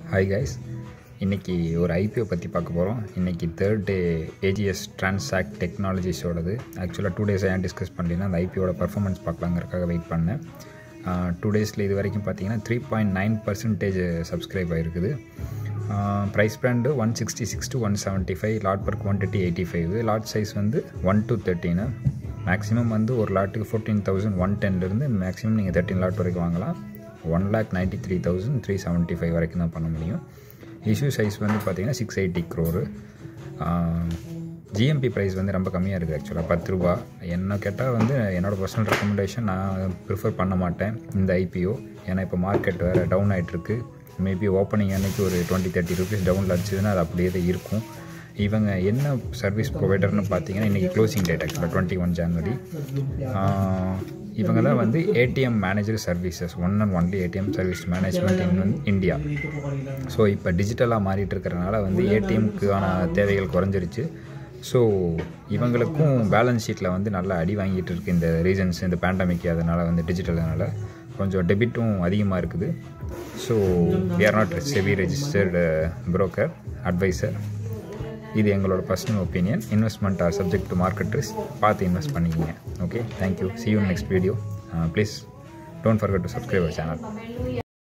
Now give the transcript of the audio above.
hi guys இன்றைக்கி ஒரு IPO பற்றி பார்க்க போகிறோம் இன்றைக்கி தேர்ட் டே ஏஜிஎஸ் டிரான்சாக்ட் டெக்னாலஜிஸோடது ஆக்சுவலாக டூ டேஸ் ஏன் டிஸ்கஸ் பண்ணலைன்னா அந்த ஐபிஓட பர்ஃபார்மன்ஸ் பார்க்கலாங்கிறதுக்காக வெயிட் பண்ணேன் டூ டேஸில் இது வரைக்கும் பார்த்தீங்கன்னா three point nine percentage subscribe ஆகிருக்குது price band one sixty six to one seventy five lot per quantity eighty five lot size வந்து ஒன் டு தேர்ட்டின்னு மேக்ஸிமம் வந்து ஒரு லாட்டுக்கு ஃபோர்டீன் தௌசண்ட் ஒன் டென்லேருந்து மேக்ஸிமம் நீங்கள் தேர்ட்டின் லாட் வரைக்கும் வாங்கலாம் one lakh ninety three thousand three seventy five வரைக்கும் தான் பண்ண முடியும் இஷ்யூ சைஸ் வந்து பார்த்தீங்கன்னா six eighty crore GMP price வந்து ரொம்ப கம்மியாக இருக்குது ஆக்சுவலாக பத்து ரூபா என்ன கேட்டால் வந்து என்னோடய பர்சனல் ரெக்கமெண்டேஷன் நான் ப்ரிஃபர் பண்ண மாட்டேன் இந்த ஐபிஓ ஏன்னா இப்போ மார்க்கெட் வேறு டவுன் ஆகிட்டுருக்கு மேபி ஓப்பனிங் அன்னைக்கு ஒரு டுவெண்ட்டி தேர்ட்டி ருபீஸ் டவுனில் அடிச்சதுன்னா அது அப்படியே தான் இருக்கும் இவங்க என்ன சர்வீஸ் ப்ரொவைடர்னு பார்த்தீங்கன்னா இன்றைக்கி க்ளோசிங் டேட் ஆக்சுவலாக டுவெண்ட்டி ஒன் ஜான்வரி இவங்க தான் வந்து ATM manager services one and only ATM service management in India so இப்போ டிஜிட்டலாக மாறிட்டு இருக்கிறனால வந்து ஏடிஎம்க்கான தேவைகள் குறைஞ்சிருச்சு ஸோ இவங்களுக்கும் பேலன்ஸ் ஷீட்டில் வந்து நல்லா அடி வாங்கிட்டு இருக்குது இந்த ரீசன்ஸ் இந்த பேண்டமிக் அதனால் வந்து டிஜிட்டல்னால கொஞ்சம் டெபிட்டும் அதிகமாக இருக்குது so we are not SEBI registered broker advisor இது எங்களோட personal opinion investment are subject to market risk பார்த்து இன்வெஸ்ட் பண்ணிக்கிங்க okay thank you see you next video please don't forget to subscribe our channel